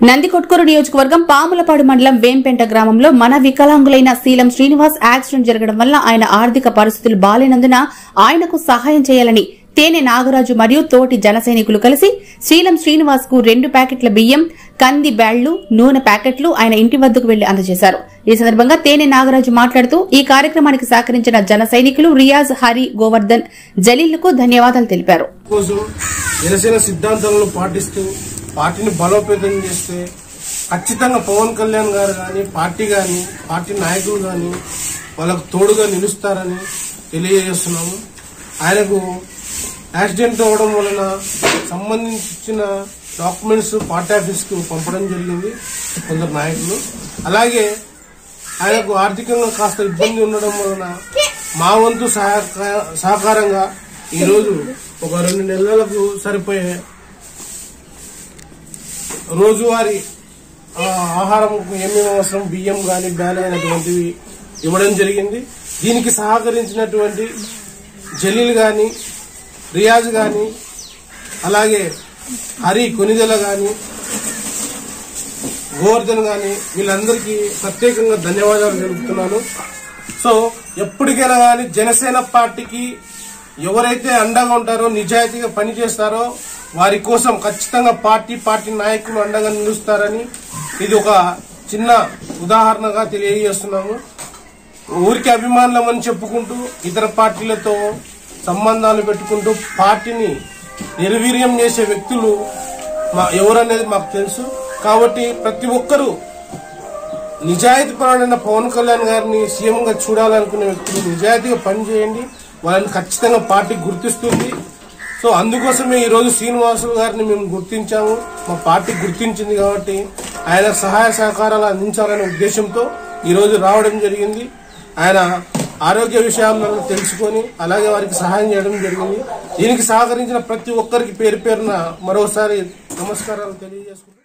నందికొట్కూరు నియోజకవర్గం పాములపాడు మండలం వేంపెంట గ్రామంలో మన వికలాంగులైన శీలం శ్రీనివాస్ యాక్సిడెంట్ జరగడం వల్ల ఆయన ఆర్థిక పరిస్థితులు బాలేనందున ఆయనకు సహాయం చేయాలని తేనె నాగరాజు మరియు తోటి జన సైనికులు కలిసి శీలం శ్రీనివాస్ కు రెండు ప్యాకెట్ల బియ్యం కంది బ్యాళ్లు నూనె ప్యాకెట్లు ఆయన ఇంటి వద్దకు వెళ్లి అందజేశారు ఈ సందర్భంగా తేనె నాగరాజు మాట్లాడుతూ ఈ కార్యక్రమానికి సహకరించిన జన సైనికులు రియాజ్ హరి గోవర్ధన్ జలీల్కు ధన్యవాదాలు తెలిపారు కోసం జనసేన సిద్ధాంతాలను పాటిస్తూ పార్టీని బలోపేతం చేస్తే ఖచ్చితంగా పవన్ కళ్యాణ్ గారు కానీ పార్టీ కానీ పార్టీ నాయకులు కానీ వాళ్ళకు తోడుగా నిలుస్తారని తెలియజేస్తున్నాము ఆయనకు యాక్సిడెంట్ అవ్వడం వలన సంబంధించిన డాక్యుమెంట్స్ పార్టీ ఆఫీస్కు పంపడం జరిగింది కొందరు నాయకులు అలాగే ఆయనకు ఆర్థికంగా కాస్త ఇబ్బంది ఉండడం వలన మా వంతు సహక- సహకారంగా ఈరోజు ఒక రెండు నెలలకు సరిపోయే రోజువారీ ఆ, ఆహారం ఏమేమి అవసరం బియ్యం కానీ బ్యాన్ అయినటువంటివి ఇవ్వడం జరిగింది దీనికి సహకరించినటువంటి జలీల్ కానీ రియాజ్ కానీ అలాగే హరి కొనిదెల కానీ గోవర్ధన్ గాని వీళ్ళందరికీ ప్రత్యేకంగా ధన్యవాదాలు తెలుపుతున్నాను సో ఎప్పటికైనా కానీ జనసేన పార్టీకి ఎవరైతే అండగా ఉంటారో నిజాయితీగా పనిచేస్తారో వారి కోసం ఖచ్చితంగా పార్టీ పార్టీ నాయకులు అండగా నిలుస్తారని ఇది ఒక చిన్న ఉదాహరణగా తెలియజేస్తున్నాము ఊరికి అభిమానులం అని చెప్పుకుంటూ ఇతర పార్టీలతో సంబంధాలు పెట్టుకుంటూ పార్టీని నిర్వీర్యం చేసే వ్యక్తులు మా ఎవరనేది మాకు తెలుసు కాబట్టి ప్రతి ఒక్కరూ నిజాయితీపరుడైన పవన్ కళ్యాణ్ గారిని సీఎంగా చూడాలనుకునే వ్యక్తులు నిజాయితీగా పనిచేయండి వాళ్ళని ఖచ్చితంగా పార్టీ గుర్తిస్తుంది సో అందుకోసమే ఈ రోజు శ్రీనివాసులు గారిని మేము గుర్తించాము మా పార్టీ గుర్తించింది కాబట్టి ఆయన సహాయ సహకారాలు అందించాలనే ఉద్దేశంతో ఈ రోజు రావడం జరిగింది ఆయన ఆరోగ్య విషయాలను తెలుసుకొని అలాగే వారికి సహాయం చేయడం జరిగింది దీనికి సహకరించిన ప్రతి ఒక్కరికి పేరు పేరున మరోసారి నమస్కారాలు తెలియజేసుకుంటాం